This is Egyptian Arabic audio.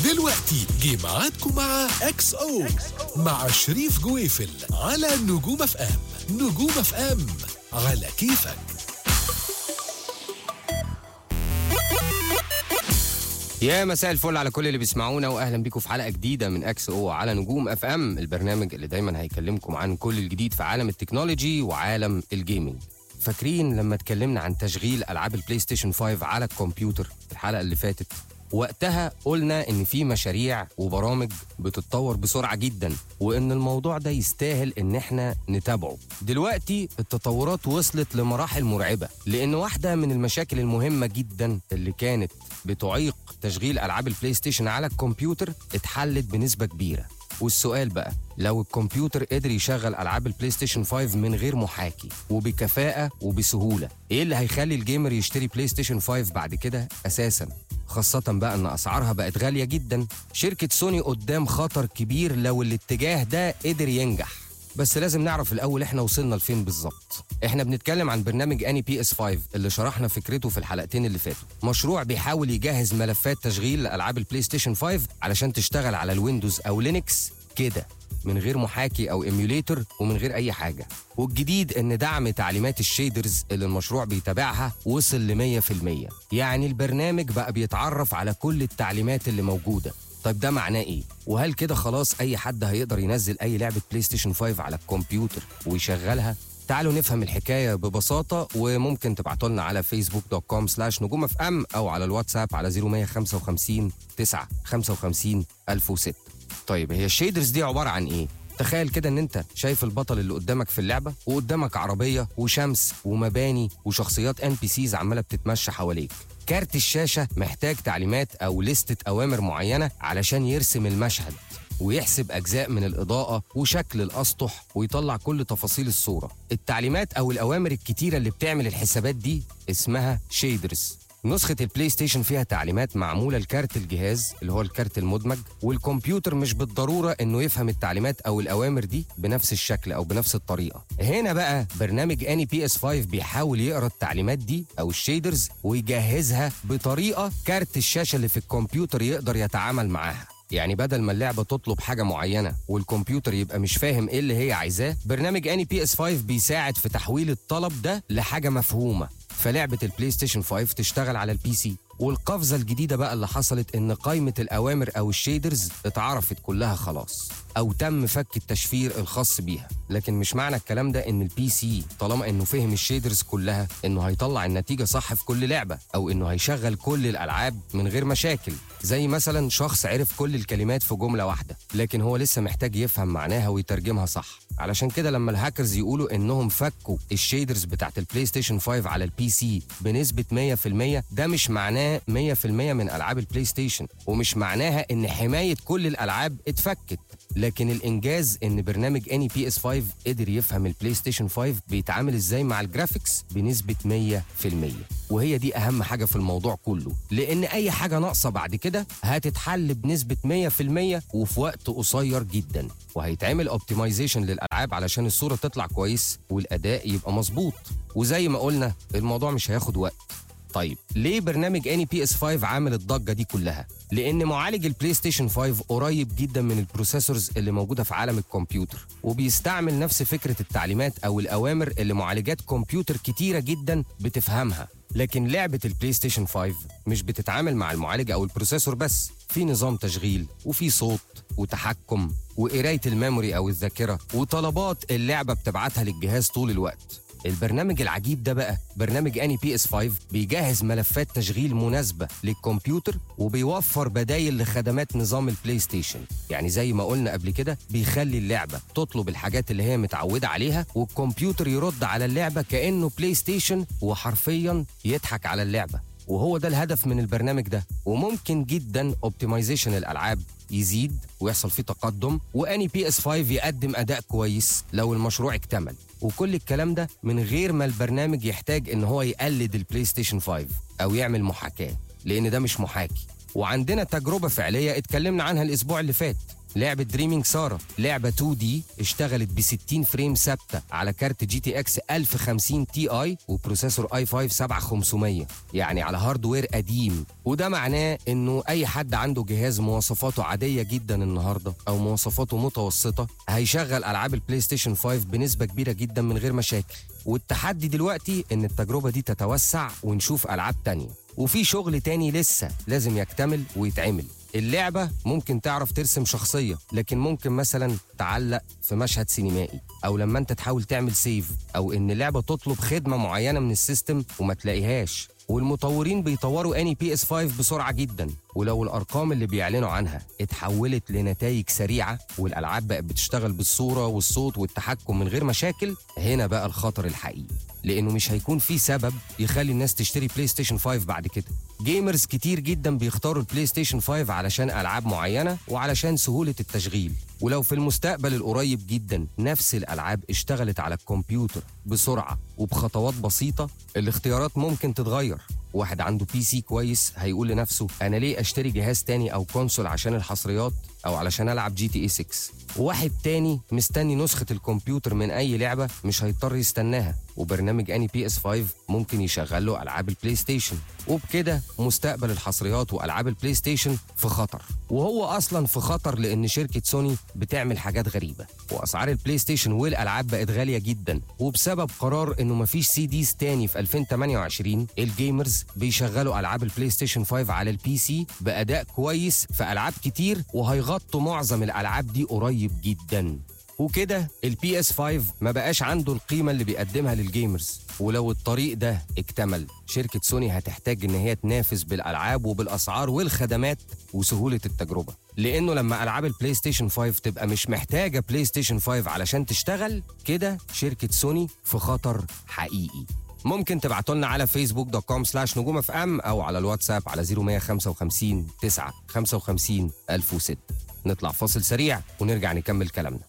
دلوقتي جه ميعادكم مع اكس او مع شريف جويفل على نجوم اف ام نجوم اف ام على كيفك يا مساء الفل على كل اللي بيسمعونا واهلا بيكم في حلقه جديده من اكس او على نجوم اف ام البرنامج اللي دايما هيكلمكم عن كل الجديد في عالم التكنولوجي وعالم الجيمنج فاكرين لما اتكلمنا عن تشغيل العاب البلاي ستيشن 5 على الكمبيوتر الحلقه اللي فاتت وقتها قلنا ان في مشاريع وبرامج بتتطور بسرعه جدا وان الموضوع ده يستاهل ان احنا نتابعه دلوقتي التطورات وصلت لمراحل مرعبه لان واحده من المشاكل المهمه جدا اللي كانت بتعيق تشغيل العاب البلاي ستيشن على الكمبيوتر اتحلت بنسبه كبيره والسؤال بقى لو الكمبيوتر قدر يشغل العاب البلاي ستيشن 5 من غير محاكي وبكفاءه وبسهوله ايه اللي هيخلي الجيمر يشتري بلاي ستيشن 5 بعد كده اساسا خاصة بقى ان اسعارها بقت غالية جدا شركة سوني قدام خطر كبير لو الاتجاه ده قدر ينجح بس لازم نعرف الاول احنا وصلنا لفين بالظبط احنا بنتكلم عن برنامج اني بي اس 5 اللي شرحنا فكرته في الحلقتين اللي فاتوا مشروع بيحاول يجهز ملفات تشغيل لالعاب البلاي ستيشن 5 علشان تشتغل على الويندوز او لينكس كده من غير محاكي او ايميوليتور ومن غير اي حاجه والجديد ان دعم تعليمات الشيدرز اللي المشروع بيتابعها وصل ل 100% يعني البرنامج بقى بيتعرف على كل التعليمات اللي موجوده طيب ده معناه ايه؟ وهل كده خلاص اي حد هيقدر ينزل اي لعبه بلاي ستيشن 5 على الكمبيوتر ويشغلها؟ تعالوا نفهم الحكايه ببساطه وممكن تبعتوا لنا على فيسبوك دوت كوم سلاش نجوم اف ام او على الواتساب على 0155 9 55 1006 طيب هي الشيدرز دي عباره عن ايه؟ تخيل كده ان انت شايف البطل اللي قدامك في اللعبه وقدامك عربيه وشمس ومباني وشخصيات ان بي سيز عماله بتتمشى حواليك كارت الشاشه محتاج تعليمات او لستة اوامر معينه علشان يرسم المشهد ويحسب اجزاء من الاضاءه وشكل الاسطح ويطلع كل تفاصيل الصوره التعليمات او الاوامر الكتيره اللي بتعمل الحسابات دي اسمها شيدرز نسخة البلاي ستيشن فيها تعليمات معمولة لكارت الجهاز اللي هو الكارت المدمج والكمبيوتر مش بالضرورة انه يفهم التعليمات او الاوامر دي بنفس الشكل او بنفس الطريقة هنا بقى برنامج اني بي اس 5 بيحاول يقرا التعليمات دي او الشيدرز ويجهزها بطريقة كارت الشاشة اللي في الكمبيوتر يقدر يتعامل معاها يعني بدل ما اللعبه تطلب حاجه معينه والكمبيوتر يبقى مش فاهم ايه اللي هي عايزاه برنامج اني بي اس 5 بيساعد في تحويل الطلب ده لحاجه مفهومه فلعبه البلاي ستيشن 5 تشتغل على البي سي والقفزه الجديده بقى اللي حصلت ان قائمه الاوامر او الشيدرز اتعرفت كلها خلاص او تم فك التشفير الخاص بيها لكن مش معنى الكلام ده ان البي سي طالما انه فهم الشيدرز كلها انه هيطلع النتيجه صح في كل لعبه او انه هيشغل كل الالعاب من غير مشاكل زي مثلا شخص عرف كل الكلمات في جمله واحده لكن هو لسه محتاج يفهم معناها ويترجمها صح علشان كده لما الهاكرز يقولوا انهم فكوا الشيدرز بتاعت البلاي ستيشن 5 على البي سي بنسبه 100% ده مش معناه 100% من العاب البلاي ستيشن ومش معناها ان حمايه كل الالعاب اتفكت لكن الانجاز ان برنامج اني بي اس 5 قدر يفهم البلاي ستيشن 5 بيتعامل ازاي مع الجرافيكس بنسبه 100% وهي دي اهم حاجه في الموضوع كله لان اي حاجه ناقصه بعد كده هتتحل بنسبه 100% وفي وقت قصير جدا وهيتعمل اوبتمايزيشن للالعاب علشان الصوره تطلع كويس والاداء يبقى مظبوط وزي ما قلنا الموضوع مش هياخد وقت طيب ليه برنامج اني بي اس 5 عامل الضجه دي كلها لان معالج البلاي ستيشن 5 قريب جدا من البروسيسورز اللي موجوده في عالم الكمبيوتر وبيستعمل نفس فكره التعليمات او الاوامر اللي معالجات كمبيوتر كتيره جدا بتفهمها لكن لعبه البلاي ستيشن 5 مش بتتعامل مع المعالج او البروسيسور بس في نظام تشغيل وفي صوت وتحكم وقرايه الميموري او الذاكره وطلبات اللعبه بتبعتها للجهاز طول الوقت البرنامج العجيب ده بقى برنامج اني بي اس 5 بيجهز ملفات تشغيل مناسبه للكمبيوتر وبيوفر بدايل لخدمات نظام البلاي ستيشن يعني زي ما قلنا قبل كده بيخلي اللعبه تطلب الحاجات اللي هي متعوده عليها والكمبيوتر يرد على اللعبه كانه بلاي ستيشن وحرفيا يضحك على اللعبه وهو ده الهدف من البرنامج ده وممكن جدا اوبتمايزيشن الالعاب يزيد ويحصل فيه تقدم واني بي اس 5 يقدم اداء كويس لو المشروع اكتمل وكل الكلام ده من غير ما البرنامج يحتاج ان هو يقلد البلاي ستيشن 5 او يعمل محاكاه لان ده مش محاكي وعندنا تجربه فعليه اتكلمنا عنها الاسبوع اللي فات لعبه دريمينج سارة لعبه 2 دي اشتغلت ب 60 فريم ثابته على كارت جي تي اكس 1050 تي اي وبروسيسور اي 5 7500 يعني على هاردوير قديم وده معناه انه اي حد عنده جهاز مواصفاته عاديه جدا النهارده او مواصفاته متوسطه هيشغل العاب البلاي ستيشن 5 بنسبه كبيره جدا من غير مشاكل والتحدي دلوقتي ان التجربه دي تتوسع ونشوف العاب تانية وفي شغل تاني لسه لازم يكتمل ويتعمل اللعبة ممكن تعرف ترسم شخصية لكن ممكن مثلا تعلق في مشهد سينمائي أو لما أنت تحاول تعمل سيف أو إن اللعبة تطلب خدمة معينة من السيستم وما تلاقيهاش والمطورين بيطوروا اني بي اس 5 بسرعه جدا ولو الارقام اللي بيعلنوا عنها اتحولت لنتائج سريعه والالعاب بقت بتشتغل بالصوره والصوت والتحكم من غير مشاكل هنا بقى الخطر الحقيقي لانه مش هيكون في سبب يخلي الناس تشتري بلاي ستيشن 5 بعد كده جيمرز كتير جدا بيختاروا البلاي ستيشن 5 علشان العاب معينه وعلشان سهوله التشغيل ولو في المستقبل القريب جدا نفس الالعاب اشتغلت على الكمبيوتر بسرعه وبخطوات بسيطه الاختيارات ممكن تتغير واحد عنده بي سي كويس هيقول لنفسه انا ليه اشتري جهاز تاني او كونسول عشان الحصريات او علشان العب جي تي اي 6 وواحد تاني مستني نسخه الكمبيوتر من اي لعبه مش هيضطر يستناها وبرنامج اني بي اس 5 ممكن يشغل له العاب البلاي ستيشن وبكده مستقبل الحصريات والعاب البلاي ستيشن في خطر وهو اصلا في خطر لان شركه سوني بتعمل حاجات غريبه واسعار البلاي ستيشن والالعاب بقت غاليه جدا وبسبب قرار انه مفيش سي ديز تاني في 2028 الجيمرز بيشغلوا العاب البلاي ستيشن 5 على البي سي باداء كويس في العاب كتير وهيغطوا معظم الالعاب دي قريب جدا وكده البي اس 5 ما بقاش عنده القيمه اللي بيقدمها للجيمرز ولو الطريق ده اكتمل شركه سوني هتحتاج ان هي تنافس بالالعاب وبالاسعار والخدمات وسهوله التجربه لانه لما العاب البلاي ستيشن 5 تبقى مش محتاجه بلاي ستيشن 5 علشان تشتغل كده شركه سوني في خطر حقيقي ممكن تبعتوا لنا على فيسبوك دوت كوم سلاش نجوم اف ام او على الواتساب على 0155 9 55 1006 نطلع فاصل سريع ونرجع نكمل كلامنا